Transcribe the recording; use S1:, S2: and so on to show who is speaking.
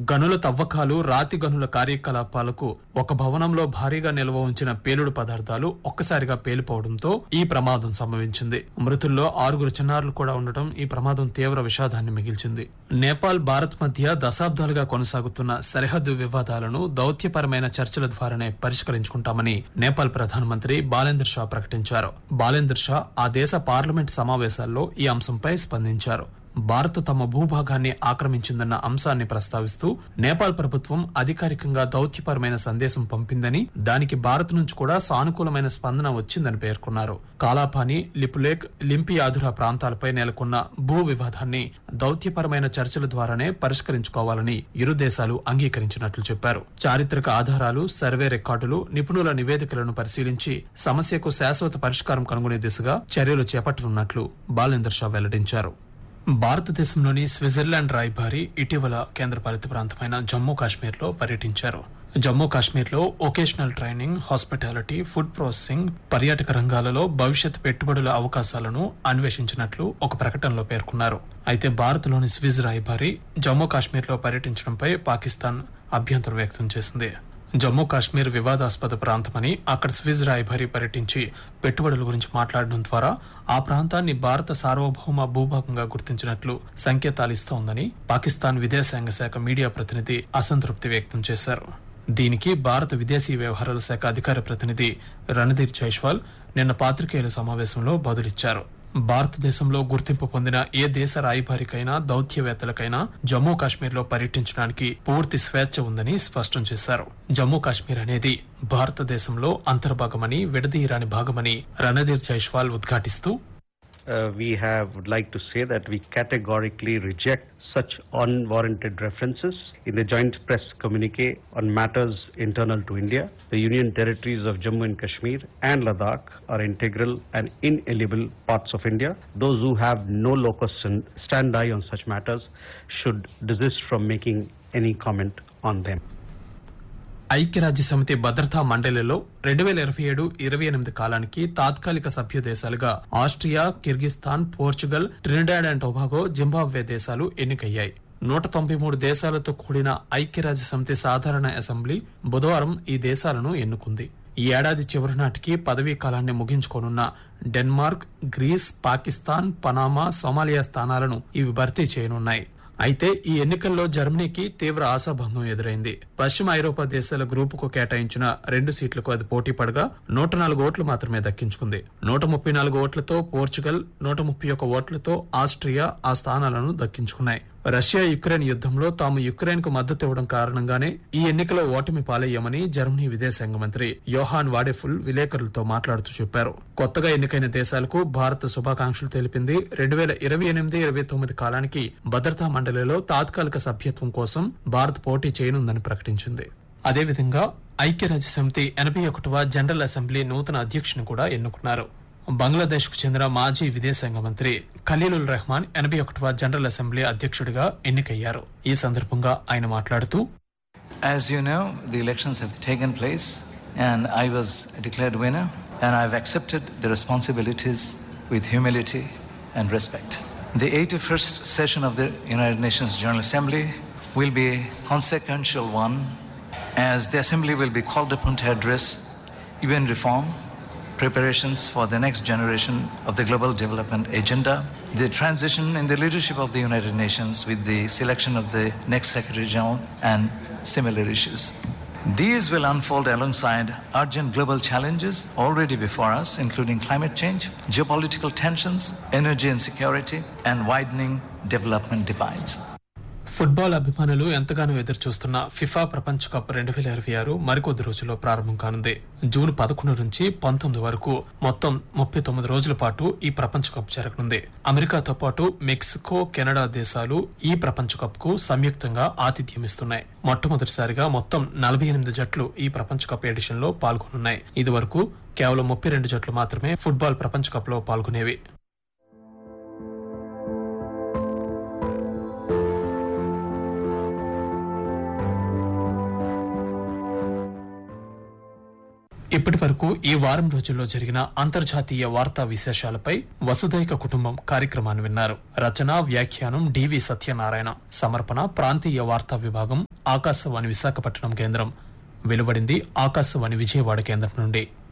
S1: గనుల తవ్వకాలు రాతి గనుల కార్యకలాపాలకు ఒక భవనంలో భారీగా నిల్వ ఉంచిన పేలుడు పదార్థాలు ఒక్కసారిగా పేలిపోవడంతో ఈ ప్రమాదం సంభవించింది మృతుల్లో ఆరుగురు చిన్నారులు కూడా ఉండటం ఈ ప్రమాదం తీవ్ర విషాదాన్ని మిగిల్చింది నేపాల్ భారత్ మధ్య దశాబ్దాలుగా కొనసాగుతున్న సరిహద్దు వివాదాలను దౌత్యపరమైన చర్చల ద్వారానే పరిష్కరించుకుంటామని నేపాల్ ప్రధానమంత్రి బాలేందర్ షా ప్రకటించారు బాలేందర్ షా ఆ దేశ పార్లమెంట్ సమావేశాల్లో ఈ అంశంపై స్పందించారు భారత్ తమ భూభాగాన్ని ఆక్రమించిందన్న అంశాన్ని ప్రస్తావిస్తూ నేపాల్ ప్రభుత్వం అధికారికంగా దౌత్యపరమైన సందేశం పంపిందని దానికి భారత్ నుంచి కూడా సానుకూలమైన స్పందన వచ్చిందని పేర్కొన్నారు కాలాపాని లిపులేక్ లింపియాధుర ప్రాంతాలపై నెలకొన్న భూ వివాదాన్ని దౌత్యపరమైన చర్చల ద్వారానే పరిష్కరించుకోవాలని ఇరు దేశాలు అంగీకరించినట్లు చెప్పారు చారిత్రక ఆధారాలు సర్వే రికార్డులు నిపుణుల నివేదికలను పరిశీలించి సమస్యకు శాశ్వత పరిష్కారం కనుగొనే దిశగా చర్యలు చేపట్టనున్నట్లు బాలేందర్ షా వెల్లడించారు భారతదేశంలోని స్విట్జర్లాండ్ రాయబారి ఇటీవల కేంద్రపాలిత ప్రాంతమైన జమ్మూ కాశ్మీర్ లో పర్యటించారు జమ్మూ కాశ్మీర్ లో vocational training hospitality food processing పర్యాటక రంగాలలో భవిష్యత్ పెట్టుబడుల అవకాశాలను అన్వేషించినట్లు ఒక ప్రకటనలో పేర్కొన్నారు అయితే భారత్లోని స్విజ్ రాయబారి జమ్మూ కాశ్మీర్ లో పర్యటించడంపై పాకిస్తాన్ అభ్యంతరం వ్యక్తం చేసింది జమ్మూ కాశ్మీర్ వివాదాస్పద ప్రాంతమని అక్కడ స్విజ్ రాయబారి పర్యటించి పెట్టుబడుల గురించి మాట్లాడడం ద్వారా ఆ ప్రాంతాన్ని భారత సార్వభౌమ భూభాగంగా గుర్తించినట్లు సంకేతాలిస్తోందని పాకిస్తాన్ విదేశాంగ శాఖ మీడియా ప్రతినిధి అసంతృప్తి వ్యక్తం చేశారు దీనికి భారత విదేశీ వ్యవహారాల శాఖ అధికార ప్రతినిధి రణధీర్ జైస్వాల్ నిన్న పాత్రికేయుల సమావేశంలో బదులిచ్చారు భారతదేశంలో గుర్తింపు పొందిన ఏ దేశ రాయబారికైనా దౌత్యవేత్తలకైనా జమ్మూ కాశ్మీర్ లో పర్యటించడానికి పూర్తి స్వేచ్ఛ ఉందని స్పష్టం చేశారు జమ్మూ కాశ్మీర్ అనేది భారతదేశంలో అంతర్భాగమని విడదీయరాని భాగమని Randhir Jaiswal ఉద్ఘాటిస్తూ
S2: uh, we have would like to say that we categorically reject such unwarranted references in the joint press communique on matters internal to India. The Union territories of Jammu and Kashmir and Ladakh are integral and inalienable parts of India. Those who have no locus standi on such matters should desist from making any comment on them.
S1: ఐక్యరాజ్య సమితి భద్రతా మండలిలో రెండు వేల ఇరవై ఏడు ఇరవై ఎనిమిది కాలానికి తాత్కాలిక సభ్య దేశాలుగా Austria Kyrgyzstan Portugal Trinidad and Tobago Zimbabwe దేశాలు ఎన్నికయ్యాయి నూట తొంభై మూడు దేశాలతో కూడిన ఐక్యరాజ్య సమితి సాధారణ అసెంబ్లీ బుధవారం ఈ దేశాలను ఎన్నుకుంది ఈ ఏడాది చివరి నాటికి పదవీ కాలాన్ని ముగించుకోనున్న Denmark Greece Pakistan Panama Somalia స్థానాలను ఇవి భర్తీ చేయనున్నాయి అయితే ఈ ఎన్నికల్లో జర్మనీకి తీవ్ర ఆశాభంగం ఎదురైంది పశ్చిమ ఐరోపా దేశాల గ్రూపుకు కేటాయించిన రెండు సీట్లకు అది పోటీ పడగా నూట నాలుగు ఓట్లు మాత్రమే దక్కించుకుంది నూట ముప్పై నాలుగు ఓట్లతో పోర్చుగల్ నూట ముప్పై ఒక్క ఓట్లతో ఆస్ట్రియా ఆ స్థానాలను దక్కించుకున్నాయి రష్యా యుక్రెయిన్ యుద్దంలో తాము యుక్రెయిన్ కు మద్దతు ఇవ్వడం కారణంగానే ఈ ఎన్నికలో ఓటమి పాలయ్యామని జర్మనీ విదేశాంగ మంత్రి యోహాన్ వాడెఫుల్ విలేకరులతో మాట్లాడుతూ చెప్పారు కొత్తగా ఎన్నికైన దేశాలకు భారత్ శుభాకాంక్షలు తెలిపింది రెండు వేల ఇరవై ఎనిమిది ఇరవై తొమ్మిది కాలానికి భద్రతా మండలిలో తాత్కాలిక సభ్యత్వం కోసం భారత్ పోటీ చేయనుందని ప్రకటించింది అదేవిధంగా ఐక్యరాజ్య సమితి ఎనభై ఒకటవ జనరల్ అసెంబ్లీ నూతన అధ్యక్షుని కూడా ఎన్నుకున్నారు బంగ్లాదేశ్ కు చెందిన మాజీ విదేశాంగ మంత్రి ఖలీలుల్ రెహమాన్ ఎనభై ఒకటవ జనరల్ అసెంబ్లీ అధ్యక్షుడిగా ఎన్నికయ్యారు ఈ సందర్భంగా ఆయన మాట్లాడుతూ
S3: As you know, the elections have taken place and I was declared winner and I've accepted the responsibilities with humility and respect. The 81st session of the United Nations General Assembly will be a consequential one as the Assembly will be called upon to address UN reform, preparations for the next generation of the global development agenda, the transition in the leadership of the United Nations with the selection of the next Secretary General and similar issues. These will unfold alongside urgent global challenges already before us, including climate change, geopolitical tensions, energy insecurity, and widening development divides.
S1: Football అభిమానులు ఎంతగానో ఎదురు చూస్తున్న FIFA ప్రపంచ cup రెండు వేల ఇరవై ఆరు మరికొద్ది రోజుల్లో ప్రారంభం కానుంది జూన్ పదకొండు నుంచి పంతొమ్మిది వరకు మొత్తం ముప్పై తొమ్మిది రోజుల పాటు ఈ ప్రపంచ కప్ జరగనుంది అమెరికాతో పాటు మెక్సికో కెనడా దేశాలు ఈ ప్రపంచ కప్ కు సంయుక్తంగా ఆతిథ్యం ఇస్తున్నాయి మొట్టమొదటిసారిగా మొత్తం నలభై ఎనిమిది జట్లు ఈ ప్రపంచ కప్ ఎడిషన్ లో పాల్గొనున్నాయి ఇదివరకు కేవలం ముప్పై రెండు జట్లు మాత్రమే ఫుట్బాల్ ప్రపంచ కప్ లో పాల్గొనేవి ఇప్పటి వరకు ఈ వారం రోజుల్లో జరిగిన అంతర్జాతీయ వార్తా విశేషాలపై వసుదైక కుటుంబం కార్యక్రమాన్ని విన్నారు రచన వ్యాఖ్యానం డివి సత్యనారాయణ సమర్పణ ప్రాంతీయ వార్తా విభాగం ఆకాశవాణి విశాఖపట్నం కేంద్రం వెలువడింది ఆకాశవాణి విజయవాడ కేంద్రం నుండి